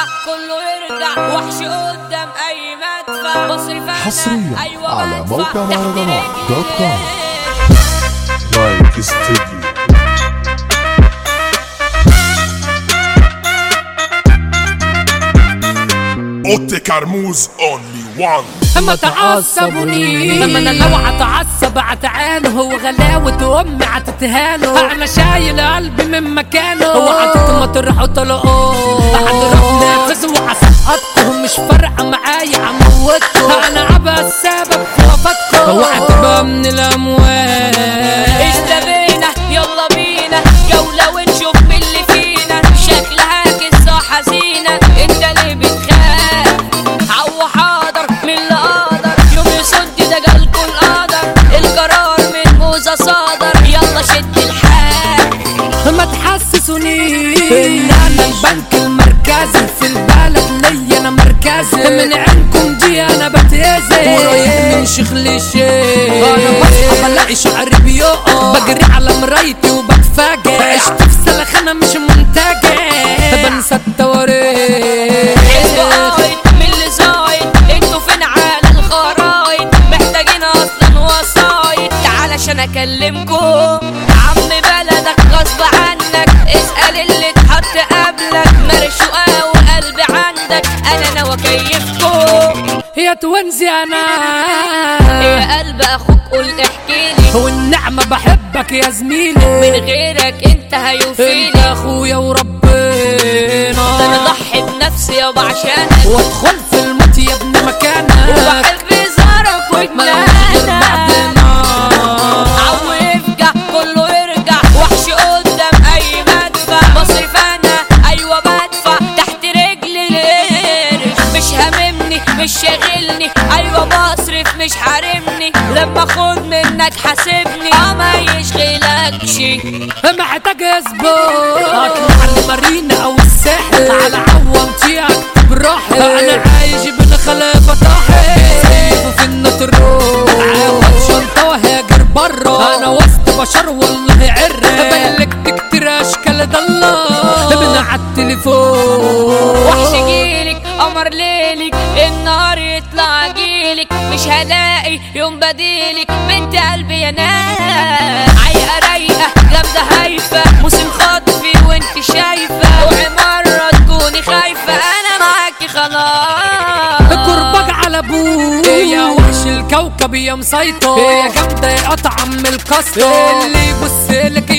كله يرجع وحش قدام اي مدفع بصرف انا حصريا ايوه على بدفع. موقع تحت مهرجانات رجلي دوت كوم. ليه؟ لايك استوديو اوتي كرموز اونلي وان ما تعصبوني لما انا لو اتعصب اتعانه هو غلاوة امي عتتهانه انا شايل قلبي من مكانه هو عطيت مطرح وطلقوه هضرب نفس وعسقطكم مش فارقة معايا عموتكم انا ابقى السبب في وفاتكم هو هتبقى من الاموال اشتبينا يلا بينا جولة ونشوف مين اللي فينا شكلها قصة حزينة انت ليه بتخاف عو حاضر من اللي قادر يوم يصد ده جالكوا القدر القرار من موزة صادر يلا شد الحال ما تحسسونيش ان انا البنك المركزي في البلد ليا انا مركزي من عينكم دي انا بتأذي ورايح من شيخ لشيخ انا بصحى بلاقي شعري بيقع بجري على مرايتي وبتفاجئ عشت في سلخانة مش منتجة بنسى التواريخ انتوا قايد من اللي زايد انتوا فين على الخرايط محتاجين اصلا وسايط تعال عشان اكلمكوا عم بلدك غصب عنك اسأل اللي اتحط قبلك مرشوقة وقلبي عندك انا ناوي اكيفكوا يا توينزي انا يا قلب اخوك قول احكيلي هو النعمة بحبك يا زميلي من غيرك انت انت هيوفيني اخويا وربنا ده انا ضحي بنفسي يابا عشانك وادخل في الموت يا ابن مكانك وبحب زارك ما غير وجنانك بعدنا عو يفجع كله يرجع وحش قدام اي مدفع بصرف انا ايوه بدفع تحت رجلي القرش مش هاممني مش شاغلني ايوه بصرف مش حارمني لما اخد منك حاسبني اه ما يشغلكش محتاج اصبر اطلع المارينا او الساحل على عوامتي اكتب راحل انا عايش بين خلافة طاحل سايبه في النطروح عاود شنطة وهاجر برا انا وسط بشر والله عر بلكت كتير اشكال ضلا من على التليفون وحش جيلك قمر ليلك النهار يطلع جيلك مش هلاقي يوم بديلك بنت قلبي يا ناس عيقة رايقة جامدة هايفة موسم خطفي وانت شايفة اوعي مرة تكوني خايفة انا معاكي خلاص كرباج على ابوه يا وحش الكوكب يا مسيطر يا جامدة يا قطعة من الكسر اللي يبص لك